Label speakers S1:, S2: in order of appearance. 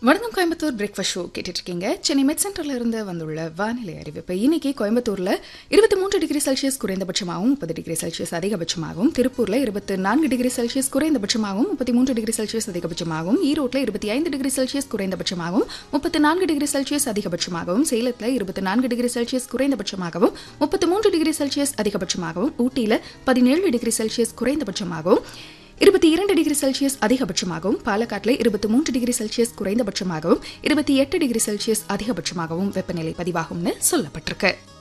S1: வணக்கம் Coimbatore breakfast show கேட்டுட்டு இருக்கீங்க சென்னை மெட் சென்டர்ல இருந்து வந்துள்ள வானிலை அறிவிப்பு இன்னைக்கு கோயம்புத்தூர்ல இருபத்தி மூன்று டிகிரி செல்சியஸ் குறைந்தபட்சமாகவும் முப்பது டிகிரி செல்சியஸ் அதிகபட்சமாகவும் திருப்பூர்ல இருபத்தி நான்கு டிகிரி செல்சியஸ் குறைந்தபட்சமாகவும் முப்பத்தி மூன்று டிகிரி செல்சியஸ் அதிகபட்சமாகவும் ஈரோட்ல இருபத்தி ஐந்து டிகிரி செல்சியஸ் குறைந்தபட்சமாகவும் முப்பத்தி நான்கு டிகிரி செல்சியஸ் அதிகபட்சமாகவும் சேலத்துல இருபத்தி நான்கு டிகிரி செல்சியஸ் குறைந்தபட்சமாகவும் முப்பத்தி மூன்று டிகிரி செல்சியஸ் அதிகபட்சமாகவும் ஊட்டியில பதினேழு டிகிரி செல்சியஸ் குறைந்தபட்சமாகவும் இருபத்தி இரண்டு டிகிரி செல்சியஸ் அதிகபட்சமாகவும் பாலக்காட்டில் இருபத்தி மூன்று டிகிரி செல்சியஸ் குறைந்தபட்சமாகவும் இருபத்தி எட்டு டிகிரி செல்சியஸ் அதிகபட்சமாகவும் வெப்பநிலை பதிவாகும்னு சொல்லப்பட்டிருக்கு